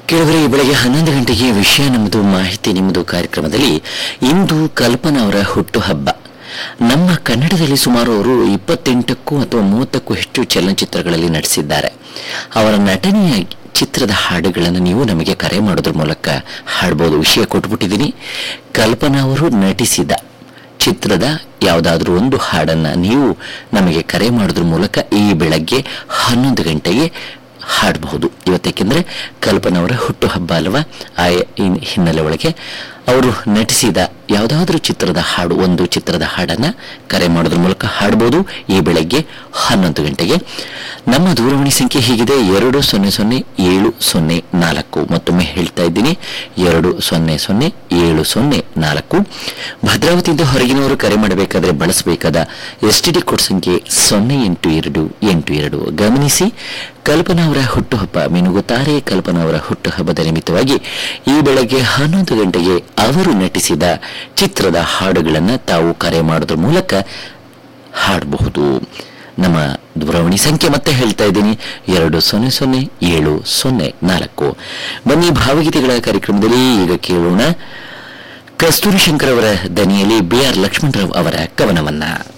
ಕೆಲವರೆ ಬೆಳಗ್ಗೆ ಹನ್ನೊಂದು ಗಂಟೆಗೆ ವಿಷಯ ನಮ್ಮದು ಮಾಹಿತಿ ನಿಮ್ಮದು ಕಾರ್ಯಕ್ರಮದಲ್ಲಿ ಇಂದು ಕಲ್ಪನಾ ಅವರ ಹುಟ್ಟುಹಬ್ಬ ನಮ್ಮ ಕನ್ನಡದಲ್ಲಿ ಸುಮಾರು ಅವರು ಇಪ್ಪತ್ತೆಂಟಕ್ಕೂ ಅಥವಾ ಮೂವತ್ತಕ್ಕೂ ಹೆಚ್ಚು ಚಲನಚಿತ್ರಗಳಲ್ಲಿ ನಟಿಸಿದ್ದಾರೆ ಅವರ ನಟನೆಯ ಚಿತ್ರದ ಹಾಡುಗಳನ್ನು ನೀವು ನಮಗೆ ಕರೆ ಮಾಡೋದ್ರ ಮೂಲಕ ಹಾಡ್ಬೋದು ವಿಷಯ ಕೊಟ್ಬಿಟ್ಟಿದ್ದೀನಿ ಕಲ್ಪನಾ ಅವರು ನಟಿಸಿದ ಚಿತ್ರದ ಯಾವುದಾದ್ರೂ ಒಂದು ಹಾಡನ್ನ ನೀವು ನಮಗೆ ಕರೆ ಮಾಡೋದ್ರ ಮೂಲಕ ಈ ಬೆಳಗ್ಗೆ ಹನ್ನೊಂದು ಗಂಟೆಗೆ ಹಾಡಬಹುದು ಇವತ್ತೇಕೆಂದ್ರೆ ಕಲ್ಪನಾ ಅವರ ಹುಟ್ಟುಹಬ್ಬ ಅಲ್ವಾ ಆ ಹಿನ್- ಹಿನ್ನೆಲೆ ಒಳಗೆ ಅವರು ನಟಿಸಿದ ಯಾವುದಾದ್ರೂ ಚಿತ್ರದ ಹಾಡು ಒಂದು ಚಿತ್ರದ ಹಾಡನ್ನ ಕರೆ ಮಾಡೋದ್ರ ಮೂಲಕ ಹಾಡಬಹುದು ಈ ಬೆಳಗ್ಗೆ ಹನ್ನೊಂದು ಗಂಟೆಗೆ ನಮ್ಮ ದೂರವಾಣಿ ಸಂಖ್ಯೆ ಹೀಗಿದೆ ಎರಡು ಸೊನ್ನೆ ಸೊನ್ನೆ ಏಳು ಸೊನ್ನೆ ನಾಲ್ಕು ಮತ್ತೊಮ್ಮೆ ಹೇಳ್ತಾ ಇದ್ದೀನಿ ಎರಡು ಸೊನ್ನೆ ಸೊನ್ನೆ ಏಳು ಸೊನ್ನೆ ನಾಲ್ಕು ಭದ್ರಾವತಿಯಿಂದ ಹೊರಗಿನವರು ಕರೆ ಮಾಡಬೇಕಾದ್ರೆ ಬಳಸಬೇಕಾದ ಎಸ್ ಟಿ ಡಿ ಕೋಡ್ ಸಂಖ್ಯೆ ಸೊನ್ನೆ ಎಂಟು ಎರಡು ಎಂಟು ಎರಡು ಗಮನಿಸಿ ಕಲ್ಪನಾ ಅವರ ಹುಟ್ಟುಹಬ್ಬ ಮಿನುಗುತ್ತಾರೆ ಕಲ್ಪನಾ ಅವರ ಹುಟ್ಟುಹಬ್ಬದ ನಿಮಿತ್ತವಾಗಿ ಈ ಬೆಳಗ್ಗೆ ಹನ್ನೊಂದು ಗಂಟೆಗೆ ಅವರು ನಟಿಸಿದ ಚಿತ್ರದ ಹಾಡುಗಳನ್ನು ತಾವು ಕರೆ ಮಾಡೋದ್ರ ಮೂಲಕ ಹಾಡಬಹುದು ನಮ್ಮ ದೂರವಾಣಿ ಸಂಖ್ಯೆ ಮತ್ತೆ ಹೇಳ್ತಾ ಇದ್ದೀನಿ ಎರಡು ಸೊನ್ನೆ ಸೊನ್ನೆ ಏಳು ಸೊನ್ನೆ ನಾಲ್ಕು ಬನ್ನಿ ಭಾವಗೀತೆಗಳ ಕಾರ್ಯಕ್ರಮದಲ್ಲಿ ಈಗ ಕೇಳೋಣ ಕಸ್ತೂರಿ ಶಂಕರ್ ಅವರ ದನಿಯಲ್ಲಿ ಬಿ ಆರ್ ಲಕ್ಷ್ಮಣರಾವ್ ಅವರ ಕವನವನ್ನ